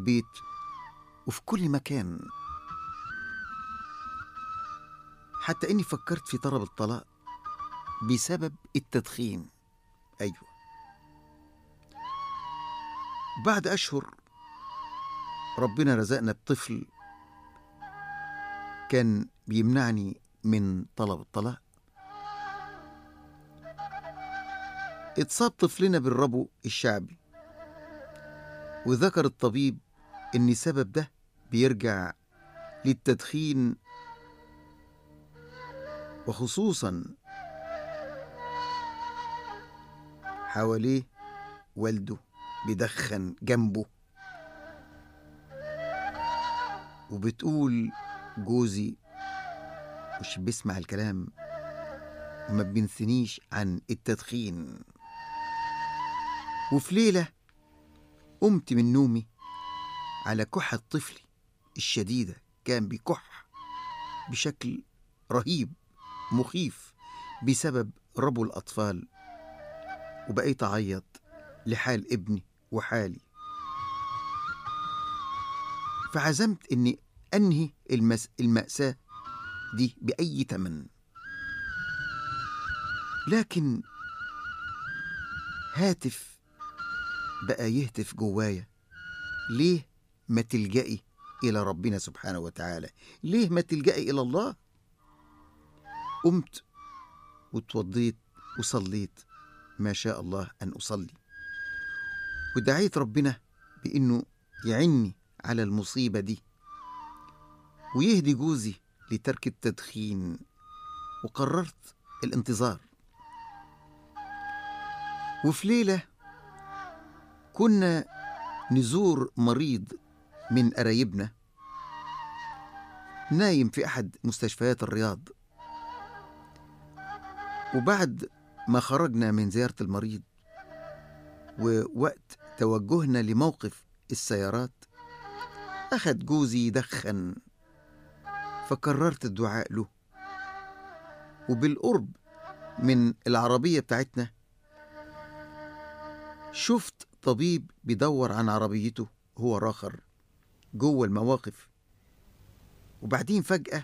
البيت وفي كل مكان حتى إني فكرت في طلب الطلاق بسبب التدخين أيوة بعد أشهر ربنا رزقنا بطفل كان بيمنعني من طلب الطلاق اتصاب طفلنا بالربو الشعبي وذكر الطبيب ان سبب ده بيرجع للتدخين وخصوصا حواليه والده بيدخن جنبه وبتقول جوزي مش بيسمع الكلام ما بينثنيش عن التدخين وفي ليلة قمت من نومي على كحة طفلي الشديدة كان بيكح بشكل رهيب مخيف بسبب ربو الأطفال وبقيت أعيط لحال ابني وحالي فعزمت إني أنهي المس... المأساة دي بأي تمن لكن هاتف بقى يهتف جوايا ليه ما تلجئي إلى ربنا سبحانه وتعالى ليه ما تلجئي إلى الله قمت واتوضيت وصليت ما شاء الله أن أصلي ودعيت ربنا بإنه يعني على المصيبة دي ويهدي جوزي لترك التدخين وقررت الانتظار وفي ليلة كنا نزور مريض من قرايبنا نايم في أحد مستشفيات الرياض وبعد ما خرجنا من زيارة المريض ووقت توجهنا لموقف السيارات أخد جوزي يدخن فقررت الدعاء له وبالقرب من العربية بتاعتنا شفت طبيب بيدور عن عربيته هو راخر جوه المواقف وبعدين فجأة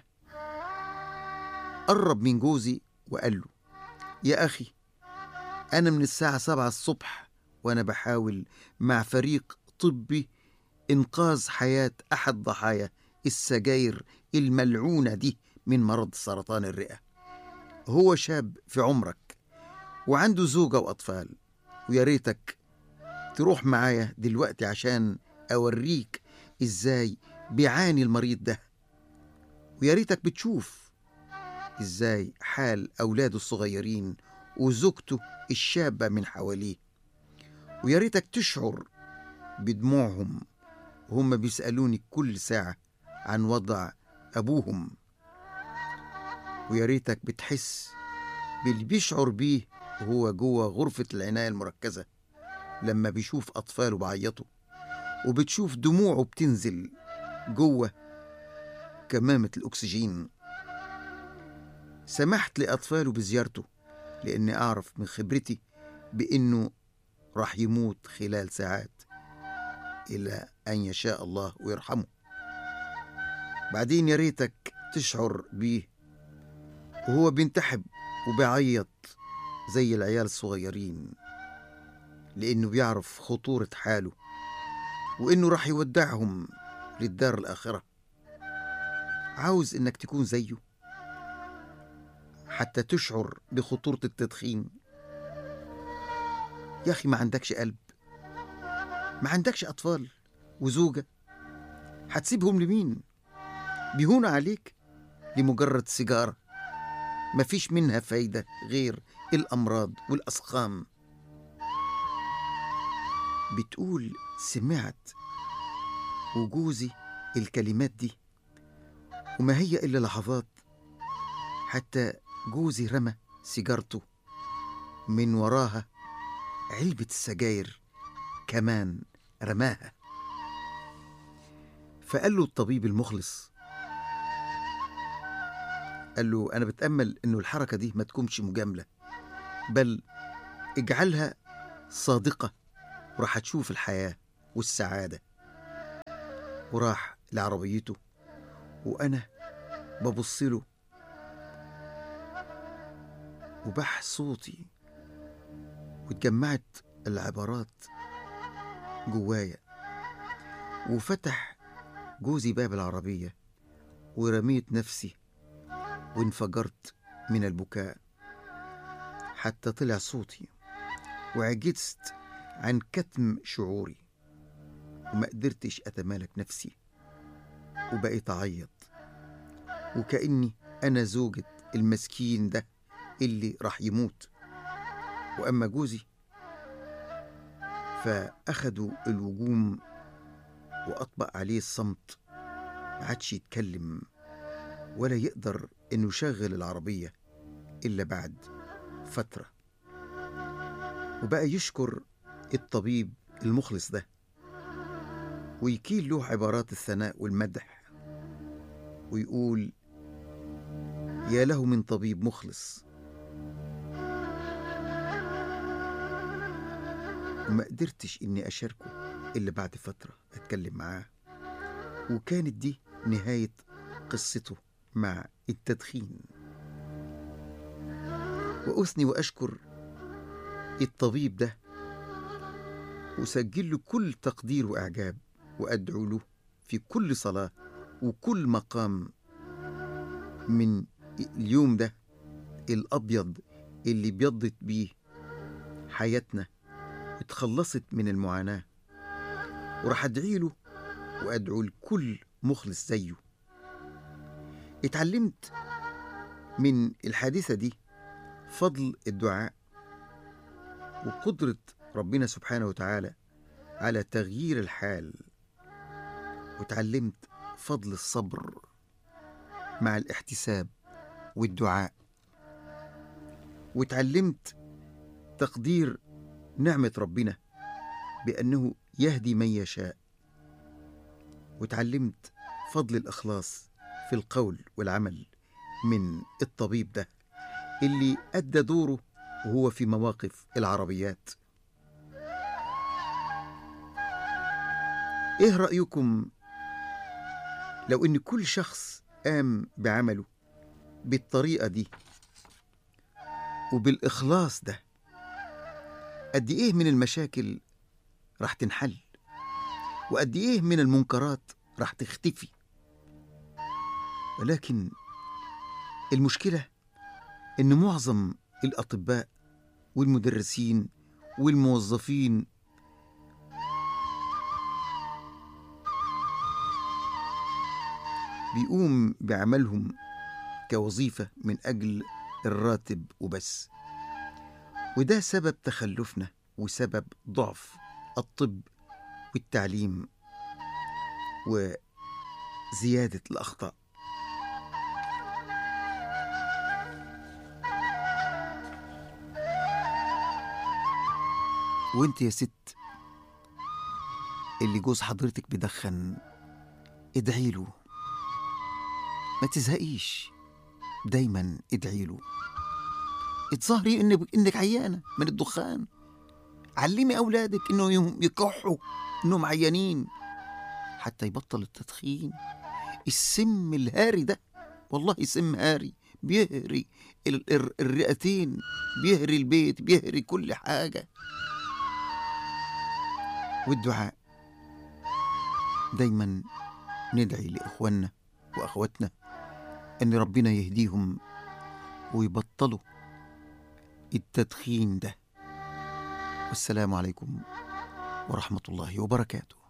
قرب من جوزي وقال له يا أخي أنا من الساعة سبعة الصبح وأنا بحاول مع فريق طبي إنقاذ حياة أحد ضحايا السجاير الملعونة دي من مرض سرطان الرئة هو شاب في عمرك وعنده زوجة وأطفال ويا ريتك تروح معايا دلوقتي عشان أوريك إزاي بيعاني المريض ده ويا ريتك بتشوف إزاي حال أولاده الصغيرين وزوجته الشابة من حواليه ويا ريتك تشعر بدموعهم وهم بيسألوني كل ساعة عن وضع أبوهم ويا ريتك بتحس باللي بيشعر بيه وهو جوه غرفة العناية المركزة لما بيشوف أطفاله بيعيطوا وبتشوف دموعه بتنزل جوه كمامة الأكسجين سمحت لأطفاله بزيارته لأني أعرف من خبرتي بأنه راح يموت خلال ساعات إلى أن يشاء الله ويرحمه بعدين يا ريتك تشعر بيه وهو بينتحب وبيعيط زي العيال الصغيرين لأنه بيعرف خطورة حاله وإنه راح يودعهم للدار الآخرة عاوز إنك تكون زيه حتى تشعر بخطورة التدخين يا أخي ما عندكش قلب ما عندكش أطفال وزوجة هتسيبهم لمين بيهون عليك لمجرد سيجارة مفيش منها فايدة غير الأمراض والأسقام بتقول سمعت وجوزي الكلمات دي وما هي إلا لحظات حتى جوزي رمى سيجارته من وراها علبة السجاير كمان رماها فقال له الطبيب المخلص قال له أنا بتأمل إنه الحركة دي ما تكونش مجاملة بل اجعلها صادقة وراح تشوف الحياة والسعادة وراح لعربيته وأنا ببص له وبح صوتي واتجمعت العبارات جوايا وفتح جوزي باب العربية ورميت نفسي وانفجرت من البكاء حتى طلع صوتي وعجزت عن كتم شعوري وما قدرتش أتمالك نفسي وبقيت أعيط وكأني أنا زوجة المسكين ده اللي راح يموت وأما جوزي فأخدوا الوجوم وأطبق عليه الصمت ما عادش يتكلم ولا يقدر إنه يشغل العربية إلا بعد فترة وبقى يشكر الطبيب المخلص ده ويكيل له عبارات الثناء والمدح ويقول يا له من طبيب مخلص وما قدرتش اني اشاركه الا بعد فتره اتكلم معاه وكانت دي نهايه قصته مع التدخين واثني واشكر الطبيب ده وسجل له كل تقدير واعجاب وادعو له في كل صلاه وكل مقام من اليوم ده الابيض اللي بيضت بيه حياتنا اتخلصت من المعاناه وراح ادعي له وادعو لكل مخلص زيه اتعلمت من الحادثه دي فضل الدعاء وقدره ربنا سبحانه وتعالى على تغيير الحال وتعلمت فضل الصبر مع الاحتساب والدعاء وتعلمت تقدير نعمة ربنا بأنه يهدي من يشاء وتعلمت فضل الإخلاص في القول والعمل من الطبيب ده اللي أدى دوره وهو في مواقف العربيات إيه رأيكم لو إن كل شخص قام بعمله بالطريقة دي وبالإخلاص ده قد إيه من المشاكل راح تنحل وقد إيه من المنكرات راح تختفي ولكن المشكلة إن معظم الأطباء والمدرسين والموظفين بيقوم بعملهم كوظيفة من أجل الراتب وبس وده سبب تخلفنا وسبب ضعف الطب والتعليم وزيادة الأخطاء وانت يا ست اللي جوز حضرتك بيدخن ادعي له ما تزهقيش دايما ادعي له اتظاهري إن انك عيانه من الدخان علمي اولادك انهم يكحوا انهم عيانين حتى يبطل التدخين السم الهاري ده والله سم هاري بيهري ال- ال- الرئتين بيهري البيت بيهري كل حاجه والدعاء دايما ندعي لاخواننا واخواتنا ان ربنا يهديهم ويبطلوا التدخين ده والسلام عليكم ورحمه الله وبركاته